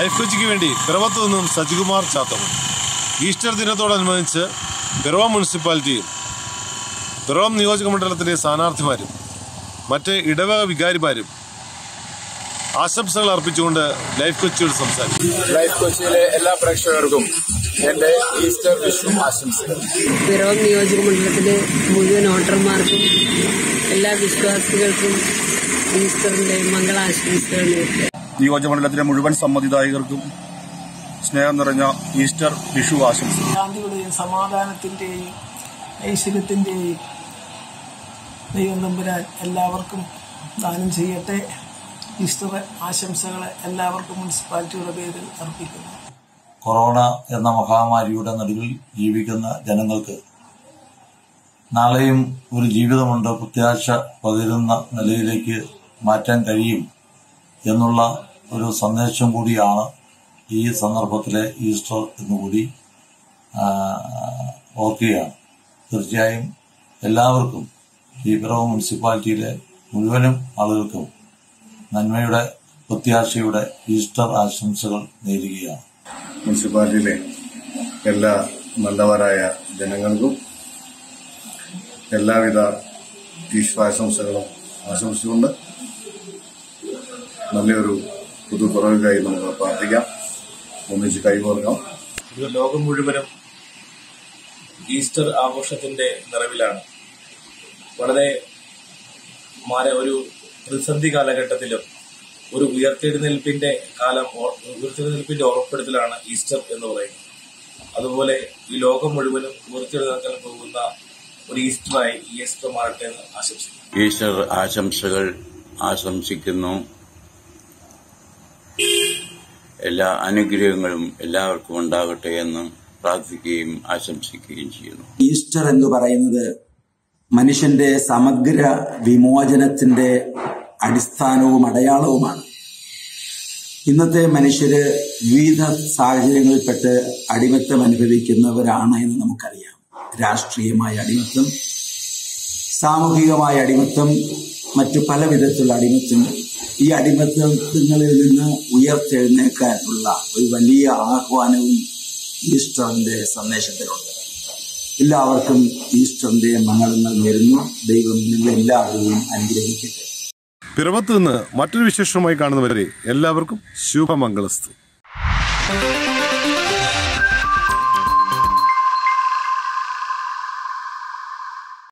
life കൊച്ചിക്ക് വേണ്ടി പിറവത്ത് നിന്നും Sajikumar ചാത്തം Easter ദിനത്തോടനുബന്ധിച്ച് പിറവ മുനിസിപ്പാലിറ്റിയും പിറവം നിയോജക മണ്ഡലത്തിലെ സ്ഥാനാർത്ഥിമാരും മറ്റ് ഇടവക വികാരിമാരും ആശംസകൾ അർപ്പിച്ചുകൊണ്ട് ലൈഫ് കൊച്ചിയോട് സംസാരിച്ചു ലൈഫ് കൊച്ചിയിലെ എല്ലാ പ്രേക്ഷകർക്കും എന്റെ ഈസ്റ്റർ വിഷു ആശംസകൾ പിറവം നിയോജക മണ്ഡലത്തിലെ മുഴുവൻ വോട്ടർമാർക്കും എല്ലാ വിശ്വാസികൾക്കും ഈസ്റ്ററിന്റെ മംഗളാശംസകൾ നേരുന്നു നിയോജകമണ്ഡലത്തിലെ മുഴുവൻ സമ്മതിദായകർക്കും സ്നേഹം നിറഞ്ഞ ഈസ്റ്റർ വിഷു ആശംസ ശാന്തിയുടെയും സമാധാനത്തിന്റെയും ഐശ്വര്യത്തിന്റെയും ദൈവം തമ്പുരാൻ എല്ലാവർക്കും ദാനം ചെയ്യട്ടെ ഈസ്റ്റർ ആശംസകൾ എല്ലാവർക്കും മുനിസിപ്പാലിറ്റിയുടെ പേരിൽ അർപ്പിക്കുന്നു കൊറോണ എന്ന മഹാമാരിയുടെ നടുവിൽ ജീവിക്കുന്ന ജനങ്ങൾക്ക് നാളെയും ഒരു ജീവിതമുണ്ട് പ്രത്യാശ പകരുന്ന നിലയിലേക്ക് മാറ്റാൻ കഴിയും എന്നുള്ള ഒരു സന്ദേശം കൂടിയാണ് ഈ സന്ദർഭത്തിലെ ഈസ്റ്റർ എന്നുകൂടി ആ, ഓർക്കുകയാണ് തീർച്ചയായും എല്ലാവർക്കും ഈ പിറവം മുനിസിപ്പാലിറ്റിയിലെ മുഴുവനും ആളുകൾക്കും നന്മയുടെ പ്രത്യാശയുടെ ഈസ്റ്റർ ആശംസകൾ നേരുകയാണ് മുനിസിപ്പാലിറ്റിയിലെ എല്ലാ നല്ലവരായ ജനങ്ങൾക്കും എല്ലാവിധ ഈശ്വരാശംസകളും ആശംസിച്ചുകൊണ്ട് നല്ലൊരു പുതുതുറവിക്കായി നമുക്ക് പ്രാർത്ഥിക്കാം ഒന്നിച്ച് കൈകോർക്കാം ഇത് ലോകം മുഴുവനും ഈസ്റ്റർ ആഘോഷത്തിന്റെ നിറവിലാണ് വളരെ മാര ഒരു പ്രതിസന്ധി കാലഘട്ടത്തിലും ഒരു ഉയർത്തെഴുന്നേൽപ്പിന്റെ കാലം ഓ- ഉയർത്തെഴുന്നേൽപ്പിന്റെ ഓർമ്മപ്പെടുത്തലാണ് ഈസ്റ്റർ എന്ന് പറയുന്നത് അതുപോലെ ഈ ലോകം മുഴുവനും ഉയർത്തെഴുന്നേൽക്കാൻ പോകുന്ന ഒരു ഈസ്റ്ററായി ഈ ഈസ്റ്റർ മാറട്ടെ എന്ന് ആശംസിക്കുന്നു ഈസ്റ്റർ ആശംസകൾ ആശംസിക്കുന്നു എല്ലാ അനുഗ്രഹങ്ങളും എല്ലാവർക്കും ഉണ്ടാകട്ടെ എന്ന് പ്രാർത്ഥിക്കുകയും ആശംസിക്കുകയും ചെയ്യുന്നു ഈസ്റ്റർ എന്ന് പറയുന്നത് മനുഷ്യന്റെ സമഗ്ര വിമോചനത്തിന്റെ അടിസ്ഥാനവും അടയാളവുമാണ് ഇന്നത്തെ മനുഷ്യര് വിവിധ സാഹചര്യങ്ങളിൽപ്പെട്ട് അടിമത്തം അനുഭവിക്കുന്നവരാണ് എന്ന് നമുക്കറിയാം രാഷ്ട്രീയമായ അടിമത്തം സാമൂഹികമായ അടിമത്തം മറ്റു പല വിധത്തിലുള്ള അടിമത്തം ഈ അടിമത്തങ്ങളിൽ നിന്ന് ഉയർത്തെഴുന്നേൽക്കാനുള്ള ഒരു വലിയ ആഹ്വാനവും ഈസ്റ്ററിന്റെ സന്ദേശത്തിലുണ്ട് എല്ലാവർക്കും ഈസ്റ്ററിന്റെ മംഗളങ്ങൾ നേരുന്നു ദൈവം നിങ്ങളെല്ലാവരെയും അനുഗ്രഹിക്കട്ടെ പിറവത്ത് നിന്ന് മറ്റൊരു വിശേഷവുമായി കാണുന്നവരെ എല്ലാവർക്കും ശുഭമംഗളസ്തു